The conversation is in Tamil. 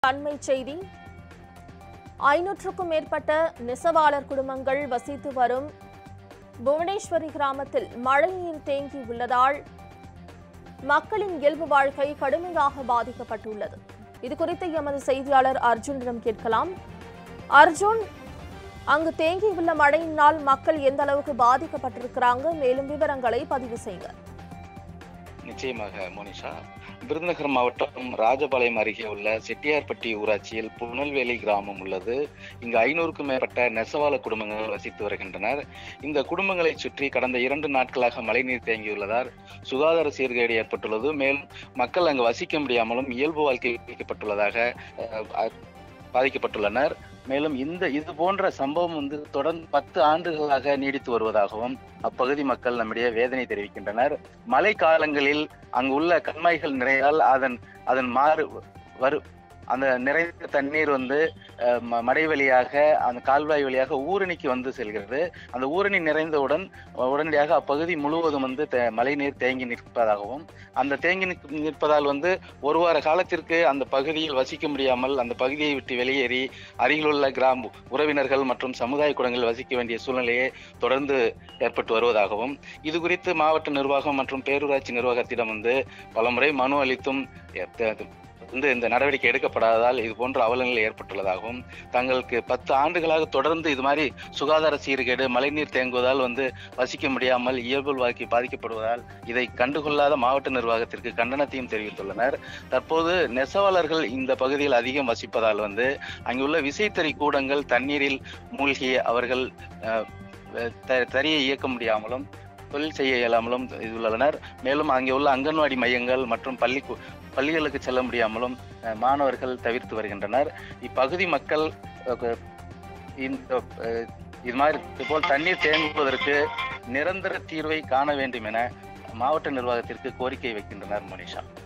அண்மை செய்தி ஐநூற்றுக்கும் மேற்பட்ட நெசவாளர் குடும்பங்கள் வசித்து வரும் புவனேஸ்வரி கிராமத்தில் மழைநீர் தேங்கி உள்ளதால் மக்களின் இயல்பு வாழ்க்கை கடுமையாக பாதிக்கப்பட்டுள்ளது இது குறித்து எமது செய்தியாளர் அர்ஜுனிடம் கேட்கலாம் அர்ஜுன் அங்கு தேங்கியுள்ள மழையினால் மக்கள் எந்த அளவுக்கு பாதிக்கப்பட்டிருக்கிறாங்க மேலும் விவரங்களை பதிவு செய்யுங்க நிச்சயமாக மோனிஷா விருதுநகர் மாவட்டம் ராஜபாளையம் அருகே உள்ள செட்டியார்பட்டி ஊராட்சியில் புனல்வேலி கிராமம் உள்ளது இங்கு ஐநூறுக்கும் மேற்பட்ட நெசவாள குடும்பங்கள் வசித்து வருகின்றனர் இந்த குடும்பங்களை சுற்றி கடந்த இரண்டு நாட்களாக மழைநீர் தேங்கியுள்ளதால் சுகாதார சீர்கேடு ஏற்பட்டுள்ளது மேலும் மக்கள் அங்கு வசிக்க முடியாமலும் இயல்பு வாழ்க்கை பாதிக்கப்பட்டுள்ளதாக அஹ், அஹ், பாதிக்கப்பட்டுள்ளனர் மேலும் இந்த இது போன்ற சம்பவம் வந்து தொடர்ந்து பத்து ஆண்டுகளாக நீடித்து வருவதாகவும் அப்பகுதி மக்கள் நம்மிடையே வேதனை தெரிவிக்கின்றனர் மழை காலங்களில் அங்கு உள்ள கண்மாய்கள் நிறையால் அதன் அதன் மாறு வரு அந்த நிறைந்த தண்ணீர் வந்து அஹ், ம- மடை வழியாக அந்த கால்வாய் வழியாக ஊரணிக்கு வந்து செல்கிறது அந்த ஊரணி நிறைந்தவுடன் அஹ், உடனடியாக அப்பகுதி முழுவதும் வந்து தே- மழைநீர் தேங்கி நிற்பதாகவும் அந்த தேங்கி நிற்க- நிற்பதால் வந்து ஒரு வார காலத்திற்கு அந்த பகுதியில் வசிக்க முடியாமல் அந்த பகுதியை விட்டு வெளியேறி அருகிலுள்ள கிராம உறவினர்கள் மற்றும் சமுதாய கூடங்களில் வசிக்க வேண்டிய சூழ்நிலையே தொடர்ந்து ஏற்பட்டு வருவதாகவும் இது குறித்து மாவட்ட நிர்வாகம் மற்றும் பேரூராட்சி நிர்வாகத்திடம் வந்து பலமுறை மனு அளித்தும் எ- த- வந்து இந்த நடவடிக்கை எடுக்கப்படாததால் இது போன்ற அவலநிலை ஏற்பட்டுள்ளதாகவும் தங்களுக்கு பத்து ஆண்டுகளாக தொடர்ந்து இது மாதிரி சுகாதார சீர்கேடு மழைநீர் தேங்குவதால் வந்து வசிக்க முடியாமல் இயல்பு வாழ்க்கை பாதிக்கப்படுவதால் இதை கண்டுகொள்ளாத மாவட்ட நிர்வாகத்திற்கு கண்டனத்தையும் தெரிவித்துள்ளனர் தற்போது நெசவாளர்கள் இந்த பகுதியில் அதிகம் வசிப்பதால் வந்து அங்குள்ள விசைத்தறி கூடங்கள் தண்ணீரில் மூழ்கி அவர்கள் அஹ், த- தறியை இயக்க முடியாமலும் தொழில் செய்ய இயலாமலும் உள்ளனர் மேலும் அங்கே உள்ள அங்கன்வாடி மையங்கள் மற்றும் பள்ளி கு- பள்ளிகளுக்கு செல்ல முடியாமலும் அஹ், மாணவர்கள் தவிர்த்து வருகின்றனர் இப்பகுதி மக்கள் அஹ், இந்த அஹ், இது மாதிரி இது போல் தண்ணீர் தேங்குவதற்கு நிரந்தர தீர்வை காண வேண்டும் என மாவட்ட நிர்வாகத்திற்கு கோரிக்கை வைக்கின்றனர் மனிஷா